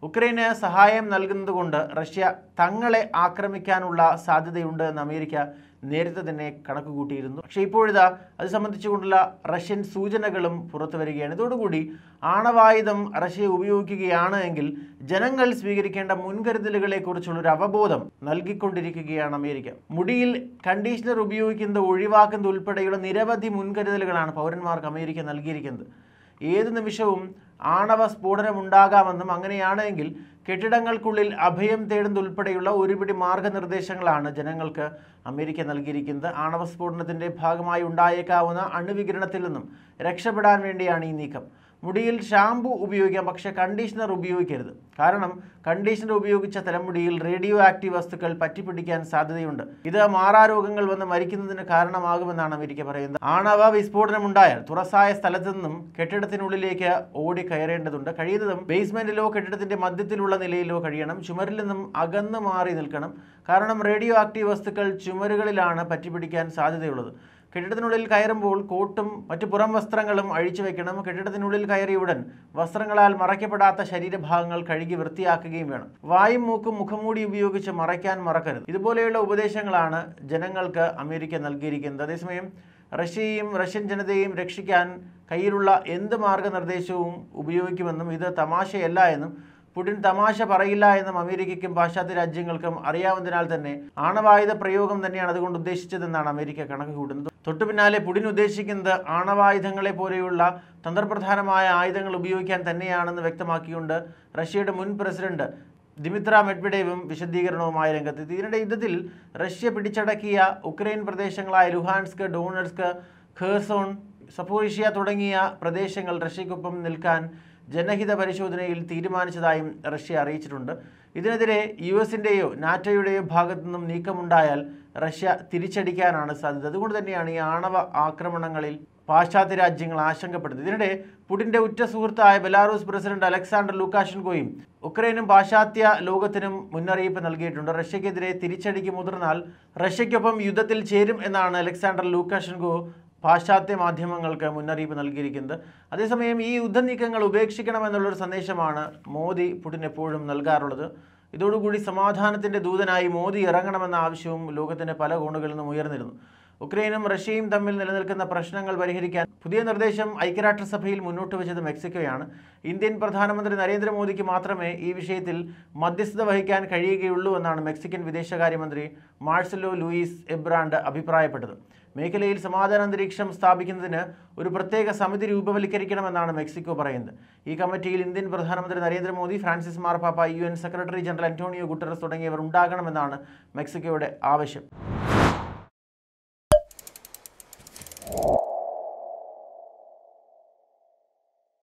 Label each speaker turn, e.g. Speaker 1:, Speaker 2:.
Speaker 1: ഉക്രൈന് സഹായം നൽകുന്നതുകൊണ്ട് റഷ്യ തങ്ങളെ ആക്രമിക്കാനുള്ള സാധ്യതയുണ്ട് എന്ന് അമേരിക്ക നേരത്തെ തന്നെ കണക്ക് കൂട്ടിയിരുന്നു പക്ഷേ ഇപ്പോഴിതാ അത് സംബന്ധിച്ചുകൊണ്ടുള്ള റഷ്യൻ സൂചനകളും പുറത്തു വരികയാണ് ഇതോടുകൂടി ആണവായുധം റഷ്യ ഉപയോഗിക്കുകയാണ് എങ്കിൽ ജനങ്ങൾ സ്വീകരിക്കേണ്ട മുൻകരുതലുകളെക്കുറിച്ചുള്ളൊരു അവബോധം നൽകിക്കൊണ്ടിരിക്കുകയാണ് അമേരിക്ക മുടിയിൽ കണ്ടീഷണർ ഉപയോഗിക്കുന്നത് ഒഴിവാക്കുന്നത് ഉൾപ്പെടെയുള്ള നിരവധി മുൻകരുതലുകളാണ് പൗരന്മാർക്ക് അമേരിക്ക നൽകിയിരിക്കുന്നത് ഏത് നിമിഷവും ആണവ സ്ഫോടനം ഉണ്ടാകാമെന്നും അങ്ങനെയാണെങ്കിൽ കെട്ടിടങ്ങൾക്കുള്ളിൽ അഭയം തേടുന്നതുൾപ്പെടെയുള്ള ഒരുപിടി മാർഗനിർദ്ദേശങ്ങളാണ് ജനങ്ങൾക്ക് അമേരിക്ക നൽകിയിരിക്കുന്നത് ആണവ സ്ഫോടനത്തിൻ്റെ ഭാഗമായി ഉണ്ടായേക്കാവുന്ന അണുവികിരണത്തിൽ നിന്നും രക്ഷപ്പെടാൻ വേണ്ടിയാണ് ഈ നീക്കം മുടിയിൽ ഷാമ്പു ഉപയോഗിക്കാം പക്ഷേ കണ്ടീഷണർ ഉപയോഗിക്കരുത് കാരണം കണ്ടീഷണർ ഉപയോഗിച്ച തലമുടിയിൽ റേഡിയോ ആക്റ്റീവ് വസ്തുക്കൾ പറ്റിപ്പിടിക്കാൻ സാധ്യതയുണ്ട് ഇത് മാറാരോഗങ്ങൾ വന്ന് മരിക്കുന്നതിന് കാരണമാകുമെന്നാണ് അമേരിക്ക പറയുന്നത് ആണവ വിസ്ഫോടനം ഉണ്ടായാൽ തുറസായ സ്ഥലത്തു നിന്നും കെട്ടിടത്തിനുള്ളിലേക്ക് ഓടി കയറേണ്ടതുണ്ട് കഴിയുന്നതും ബേസ്മെന്റിലോ കെട്ടിടത്തിന്റെ മധ്യത്തിലുള്ള നിലയിലോ കഴിയണം ചുമരിൽ നിന്നും അകന്നു മാറി നിൽക്കണം കാരണം റേഡിയോ ആക്റ്റീവ് വസ്തുക്കൾ ചുമരുകളിലാണ് പറ്റിപ്പിടിക്കാൻ സാധ്യതയുള്ളത് കെട്ടിടത്തിനുള്ളിൽ കയറുമ്പോൾ കോട്ടും മറ്റു പുറം വസ്ത്രങ്ങളും അഴിച്ചു വെക്കണം കെട്ടിടത്തിനുള്ളിൽ കയറിയ ഉടൻ വസ്ത്രങ്ങളാൽ മറയ്ക്കപ്പെടാത്ത ശരീരഭാഗങ്ങൾ കഴുകി വൃത്തിയാക്കുകയും വേണം വായും മൂക്കും മുഖംമൂടി ഉപയോഗിച്ച് മറയ്ക്കാൻ മറക്കരുത് ഇതുപോലെയുള്ള ഉപദേശങ്ങളാണ് ജനങ്ങൾക്ക് അമേരിക്ക നൽകിയിരിക്കുന്നത് അതേസമയം റഷ്യയെയും റഷ്യൻ ജനതയെയും രക്ഷിക്കാൻ കയ്യിലുള്ള എന്ത് മാർഗനിർദ്ദേശവും ഉപയോഗിക്കുമെന്നും ഇത് തമാശയല്ല എന്നും പുടിൻ തമാശ പറയില്ല എന്നും അമേരിക്കയ്ക്കും പാശ്ചാത്യ രാജ്യങ്ങൾക്കും അറിയാവുന്നതിനാൽ തന്നെ ആണവായുധ പ്രയോഗം തന്നെയാണ് അതുകൊണ്ട് ഉദ്ദേശിച്ചതെന്നാണ് അമേരിക്ക കണക്ക് കൂട്ടുന്നത് തൊട്ടു പിന്നാലെ പുടിൻ ഉദ്ദേശിക്കുന്നത് ആണവായുധങ്ങളെ പോലെയുള്ള തന്ത്രപ്രധാനമായ ആയുധങ്ങൾ ഉപയോഗിക്കാൻ തന്നെയാണെന്ന് വ്യക്തമാക്കിക്കൊണ്ട് റഷ്യയുടെ മുൻ പ്രസിഡന്റ് ദിമിത്ര മെഡ്വഡേവും വിശദീകരണവുമായി രംഗത്തെത്തി ഇതിനിടെ യുദ്ധത്തിൽ റഷ്യ പിടിച്ചടക്കിയ ഉക്രൈൻ പ്രദേശങ്ങളായ ലുഹാൻസ്ക് ഡോണറ്റ്സ്ക് ഖേഴ്സോൺ സപ്പോറിഷ്യ തുടങ്ങിയ പ്രദേശങ്ങൾ റഷ്യയ്ക്കൊപ്പം നിൽക്കാൻ ജനഹിത പരിശോധനയിൽ തീരുമാനിച്ചതായും റഷ്യ അറിയിച്ചിട്ടുണ്ട് ഇതിനെതിരെ യു എസിൻ്റെയോ നാറ്റോയുടെയോ ഭാഗത്തു നിന്നും നീക്കമുണ്ടായാൽ റഷ്യ തിരിച്ചടിക്കാനാണ് സാധ്യത അതുകൊണ്ട് തന്നെയാണ് ഈ ആണവ ആക്രമണങ്ങളിൽ പാശ്ചാത്യ രാജ്യങ്ങൾ ആശങ്കപ്പെടുന്നത് ഇതിനിടെ പുടിന്റെ ഉറ്റ സുഹൃത്തായ ബെലാറൂസ് പ്രസിഡന്റ് അലക്സാണ്ടർ ലൂക്കാഷൻകോയും ഉക്രൈനും പാശ്ചാത്യ ലോകത്തിനും മുന്നറിയിപ്പ് നൽകിയിട്ടുണ്ട് റഷ്യക്കെതിരെ തിരിച്ചടിക്ക് മുതിർന്നാൽ റഷ്യയ്ക്കൊപ്പം യുദ്ധത്തിൽ ചേരും എന്നാണ് അലക്സാണ്ടർ ലൂക്കാഷൻകോ പാശ്ചാത്യ മാധ്യമങ്ങൾക്ക് മുന്നറിയിപ്പ് നൽകിയിരിക്കുന്നത് അതേസമയം ഈ യുദ്ധനീക്കങ്ങൾ ഉപേക്ഷിക്കണമെന്നുള്ളൊരു സന്ദേശമാണ് മോദി പുടിൻ എപ്പോഴും നൽകാറുള്ളത് ഇതോടുകൂടി സമാധാനത്തിൻ്റെ ദൂതനായി മോദി ഇറങ്ങണമെന്ന ആവശ്യവും ലോകത്തിൻ്റെ പല കോണുകളിൽ നിന്നും ഉയർന്നിരുന്നു ഉക്രൈനും റഷ്യയും തമ്മിൽ നിലനിൽക്കുന്ന പ്രശ്നങ്ങൾ പരിഹരിക്കാൻ പുതിയ നിർദ്ദേശം ഐക്യരാഷ്ട്രസഭയിൽ മുന്നോട്ട് വെച്ചത് മെക്സിക്കോയാണ് ഇന്ത്യൻ പ്രധാനമന്ത്രി നരേന്ദ്രമോദിക്ക് മാത്രമേ ഈ വിഷയത്തിൽ മധ്യസ്ഥത വഹിക്കാൻ കഴിയുകയുള്ളൂ എന്നാണ് മെക്സിക്കൻ വിദേശകാര്യമന്ത്രി മാർസലോ ലൂയിസ് എബ്രാണ്ട് അഭിപ്രായപ്പെട്ടത് മേഖലയിൽ സമാധാന അന്തരീക്ഷം സ്ഥാപിക്കുന്നതിന് ഒരു പ്രത്യേക സമിതി രൂപവൽക്കരിക്കണമെന്നാണ് മെക്സിക്കോ പറയുന്നത് ഈ കമ്മിറ്റിയിൽ ഇന്ത്യൻ പ്രധാനമന്ത്രി നരേന്ദ്രമോദി ഫ്രാൻസിസ് മാർപ്പാപ്പ U N secretary general Antonio Guterres തുടങ്ങിയവർ ഉണ്ടാകണമെന്നാണ് മെക്സിക്കോയുടെ ആവശ്യം